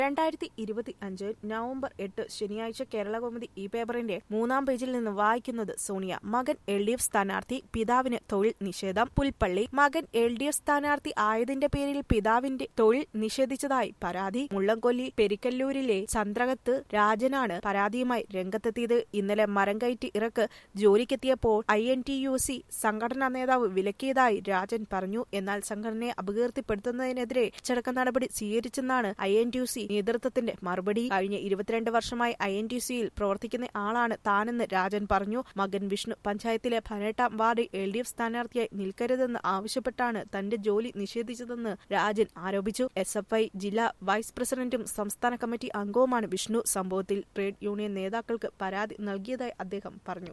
രണ്ടായിരത്തി ഇരുപത്തി അഞ്ച് നവംബർ എട്ട് ശനിയാഴ്ച കേരളകൗമുദി ഈ പേപ്പറിന്റെ മൂന്നാം പേജിൽ നിന്ന് വായിക്കുന്നത് സോണിയ മകൻ എൽ ഡി എഫ് സ്ഥാനാർത്ഥി പിതാവിന് തൊഴിൽ നിഷേധം പുൽപ്പള്ളി മകൻ എൽ ഡി എഫ് സ്ഥാനാർത്ഥി ആയതിന്റെ പേരിൽ പിതാവിന്റെ തൊഴിൽ നിഷേധിച്ചതായി പരാതി മുള്ളംകൊല്ലി പെരിക്കല്ലൂരിലെ ചന്ദ്രകത്ത് രാജനാണ് പരാതിയുമായി രംഗത്തെത്തിയത് ഇന്നലെ മരം കയറ്റി ഇറക്ക് ജോലിക്കെത്തിയപ്പോൾ I N T U C സംഘടനാ നേതാവ് വിലക്കിയതായി രാജൻ പറഞ്ഞു എന്നാൽ സംഘടനയെ അപകീർത്തിപ്പെടുത്തുന്നതിനെതിരെ അച്ചടക്ക നടപടി സ്വീകരിച്ചെന്നാണ് ഐ എൻ ടി സി നേതൃത്വത്തിന്റെ മറുപടി കഴിഞ്ഞ ഇരുപത്തിരണ്ട് വർഷമായി ഐ എൻ ടി സിയിൽ പ്രവർത്തിക്കുന്ന ആളാണ് താനെന്ന് രാജൻ പറഞ്ഞു മകൻ വിഷ്ണു പഞ്ചായത്തിലെ പതിനെട്ടാം വാർഡിൽ എൽ ഡി എഫ് സ്ഥാനാർത്ഥിയായി നിൽക്കരുതെന്ന് ആവശ്യപ്പെട്ടാണ് തന്റെ ജോലി നിഷേധിച്ചതെന്ന് രാജൻ ആരോപിച്ചു എസ് എഫ് ഐ ജില്ലാ വൈസ് പ്രസിഡന്റും സംസ്ഥാന കമ്മിറ്റി അംഗവുമാണ് വിഷ്ണു സംഭവത്തിൽ ട്രേഡ് യൂണിയൻ നേതാക്കൾക്ക് പരാതി നൽകിയതായി അദ്ദേഹം പറഞ്ഞു